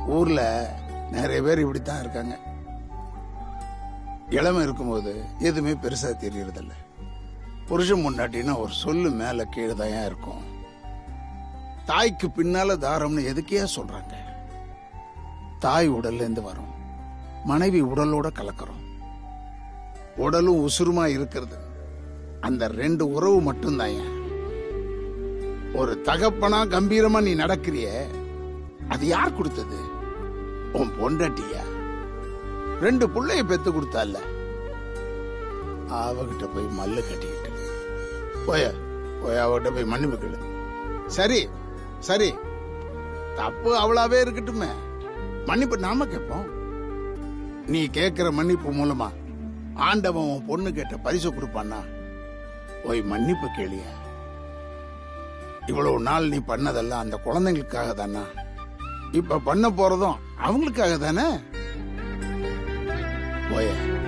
ஊர்ல நிறைய பேர் இப்படித்தான் இருக்காங்க இளமை இருக்கும்போது எதுவுமே பெருசா தெரியறதில்ல புருஷன் முன்னாட்டினா ஒரு சொல்லு மேல கீழே தான் இருக்கும் தாய்க்கு பின்னால தாரம்னு எதுக்கே சொல்றாங்க தாய் உடல்ல இருந்து வரும் மனைவி உடலோட கலக்கிறோம் உடலும் உசுருமா இருக்கிறது அந்த ரெண்டு உறவு மட்டும்தான் ஏன் ஒரு தகப்பனா கம்பீரமா நீ நடக்கிறிய அது யார் கொடுத்தது உன் பொண்டாட்டியா ரெண்டு புள்ளைய பெத்து கொடுத்தால அவகிட்ட போய் மல்லு கட்டிக்கிட்டு போய போய் அவகிட்ட போய் மன்னிப்பு கேளு சரி சரி தப்பு அவளாவே இருக்கட்டுமே மன்னிப்பு நாம கேட்போம் நீ கேட்கிற மன்னிப்பு மூலமா ஆண்டவன் உன் பொண்ணு கேட்ட பரிசு கொடுப்பான்னா போய் மன்னிப்பு கேளிய இவ்வளவு நாள் நீ பண்ணதெல்லாம் அந்த குழந்தைங்களுக்காக தானா இப்ப பண்ண போறதும் அவங்களுக்காக தானே போய